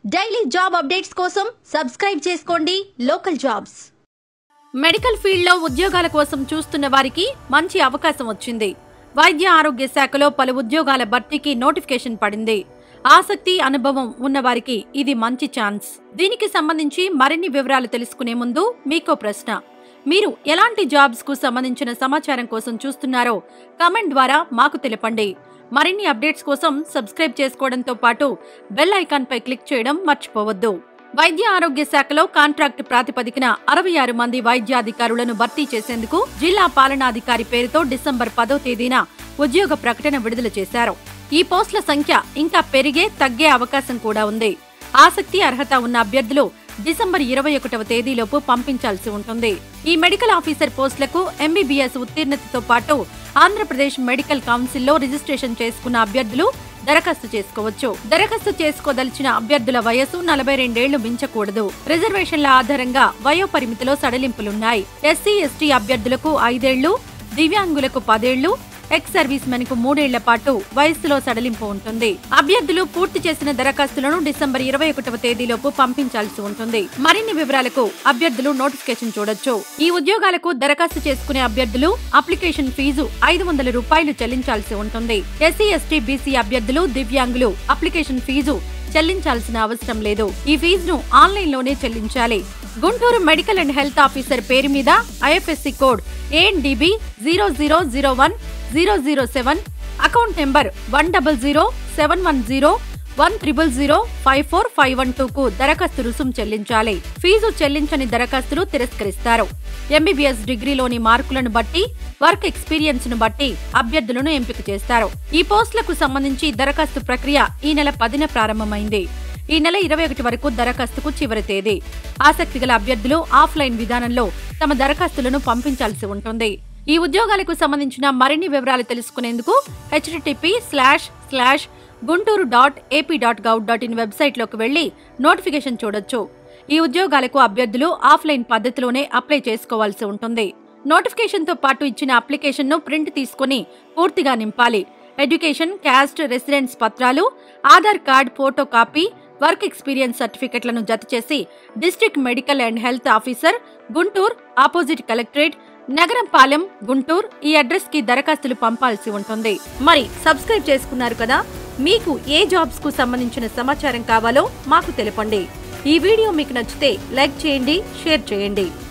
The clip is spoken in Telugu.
డైలీ జాబ్ అప్డేట్స్ కోసం సబ్స్క్రైబ్ చేసుకోండి లోకల్ జాబ్స్ మెడికల్ ఫీల్డ్లో ఉద్యోగాల కోసం చూస్తున్న వారికి మంచి అవకాశం వచ్చింది వైద్య ఆరోగ్య శాఖలో పలు ఉద్యోగాల భర్తీకి నోటిఫికేషన్ పడింది ఆసక్తి అనుభవం ఉన్నవారికి ఇది మంచి ఛాన్స్ దీనికి సంబంధించి మరిన్ని వివరాలు తెలుసుకునే ముందు మీకో ప్రశ్న మీరు ఎలాంటి జాబ్స్ కు సంబంధించిన సమాచారం కోసం చూస్తున్నారో కామెంట్ ద్వారా మాకు తెలపండి మరిన్ని అప్డేట్స్ కోసం సబ్స్క్రైబ్ చేసుకోవడంతో పాటు బెల్ ఐకాన్ పై క్లిక్ చేయడం మర్చిపోవద్దు వైద్య ఆరోగ్య శాఖలో కాంట్రాక్ట్ ప్రాతిపదికన అరవై ఆరు మంది వైద్యాధికారులను భర్తీ చేసేందుకు జిల్లా పాలనాధికారి పేరుతో డిసెంబర్ పదో తేదీన ఉద్యోగ ప్రకటన విడుదల చేశారు ఈ పోస్టుల సంఖ్య ఇంకా పెరిగే తగ్గే అవకాశం కూడా ఉంది ఆసక్తి అర్హత ఉన్న అభ్యర్థులు డిసెంబర్ ఇరవై ఒకటవ తేదీలోపు పంపించాల్సి ఉంటుంది ఈ మెడికల్ ఆఫీసర్ పోస్టులకు ఎంబీబీఎస్ ఉత్తీర్ణతతో పాటు ఆంధ్రప్రదేశ్ మెడికల్ కౌన్సిల్లో రిజిస్ట్రేషన్ చేసుకున్న అభ్యర్థులు దరఖాస్తు చేసుకోవచ్చు దరఖాస్తు చేసుకోదలిచిన అభ్యర్థుల వయసు నలభై రెండేళ్లు మించకూడదు రిజర్వేషన్ల ఆధారంగా వయోపరిమితిలో సడలింపులున్నాయి ఎస్సీ ఎస్టీ అభ్యర్థులకు ఐదేళ్లు దివ్యాంగులకు పదేళ్లు ఎక్స్ సర్వీస్ మెన్ కు మూడేళ్ల పాటు వయస్సులో సడలింపు ఉంటుంది అభ్యర్థులు పూర్తి చేసిన దరఖాస్తులను డిసెంబర్ ఇరవై ఒకటవ తేదీలోపు పంపించాల్సి ఉంటుంది మరిన్ని వివరాలకు అభ్యర్థులు నోటిఫికేషన్ చూడొచ్చు ఈ ఉద్యోగాలకు దరఖాస్తు చేసుకునే అభ్యర్థులు అప్లికేషన్ ఫీజు ఐదు వందల రూపాయలు చెల్లించాల్సి ఉంటుంది ఎస్సీ ఎస్టీ బీసీ అభ్యర్థులు దివ్యాంగులు అప్లికేషన్ ఫీజు చెల్లించాల్సిన అవసరం లేదు ఈ ఫీజును ఆన్లైన్ లోనే చెల్లించాలి Guntur medical and health officer పేరు మీద IFSC code ANDB zero zero zero one zero zero seven account number one double zero seven one zero one triple zero five four five one two కు దరఖాస్తు రుసుం చెల్లించాలి ఫీజు చెల్లించని దరఖాస్తులు తిరస్కరిస్తారు ఎంబీబీఎస్ డిగ్రీలోని మార్కులను బట్టి వర్క్ ఎక్స్పీరియన్స్ ను బట్టి అభ్యర్థులను ఎంపిక చేస్తారు ఈ పోస్టులకు సంబంధించి దరఖాస్తు ప్రక్రియ ఈ నెల పదిన ప్రారంభమైంది ఈ నెల ఇరవై ఒకటి వరకు దరఖాస్తుకు చివరి తేదీ ఆసక్తి గల అభ్యర్థులు ఆఫ్లైన్ విధానంలో తమ దరఖాస్తులను పంపించాల్సి ఉంటుంది ఈ ఉద్యోగాలకు సంబంధించిన మరిన్ని వివరాలు తెలుసుకునేందుకు HTTP slash slash Guntur dot AP dot gov dot in వెబ్సైట్లోకి వెళ్లి నోటిఫికేషన్ చూడొచ్చు ఈ ఉద్యోగాలకు అభ్యర్థులు ఆఫ్లైన్ పద్ధతిలోనే అప్లై చేసుకోవాల్సి ఉంటుంది నోటిఫికేషన్తో పాటు ఇచ్చిన అప్లికేషన్ను ప్రింట్ తీసుకుని పూర్తిగా నింపాలి ఎడ్యుకేషన్ క్యాస్ట్ రెసిడెన్స్ పత్రాలు Aadhaar card photo copy work experience సర్టిఫికెట్లను జతచేసి district medical and health officer Guntur opposite collectorate Nagarampalem Guntur ఈ అడ్రస్ కి దరఖాస్తులు పంపాల్సి ఉంటుంది మరి సబ్స్క్రైబ్ చేసుకున్నారు కదా మీకు ఏ జాబ్స్ కు సంబంధించిన సమాచారం కావాలో మాకు తెలపండి ఈ వీడియో మీకు నచ్చితే లైక్ చేయండి షేర్ చేయండి